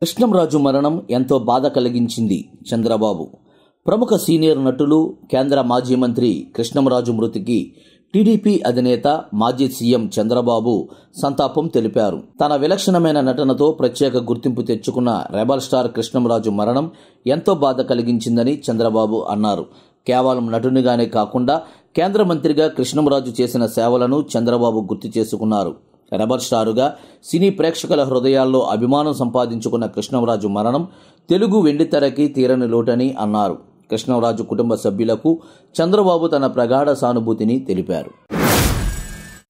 కృష్ణంరాజు మరణం ఎంతో బాధ కలిగించింది చంద్రబాబు ప్రముఖ సీనియర్ నటులు కేంద్ర మాజీ మంత్రి కృష్ణంరాజు మృతికి టీడీపీ అధినేత మాజీ సీఎం చంద్రబాబు సంతాపం తెలిపారు తన విలక్షణమైన నటనతో ప్రత్యేక గుర్తింపు తెచ్చుకున్న రెబల్ స్టార్ కృష్ణంరాజు మరణం ఎంతో బాధ కలిగించిందని చంద్రబాబు అన్నారు కేవలం నటునిగానే కాకుండా కేంద్ర మంత్రిగా కృష్ణంరాజు చేసిన సేవలను చంద్రబాబు గుర్తు చేసుకున్నారు రెబల్ స్టారుగా సినీ ప్రేక్షకుల హృదయాల్లో అభిమానం సంపాదించుకున్న కృష్ణంరాజు మరణం తెలుగు వెండితెరకి తీరని లోటని అన్నారు కృష్ణంరాజు కుటుంబ సభ్యులకు చంద్రబాబు తన ప్రగాఢ సానుభూతిని తెలిపారు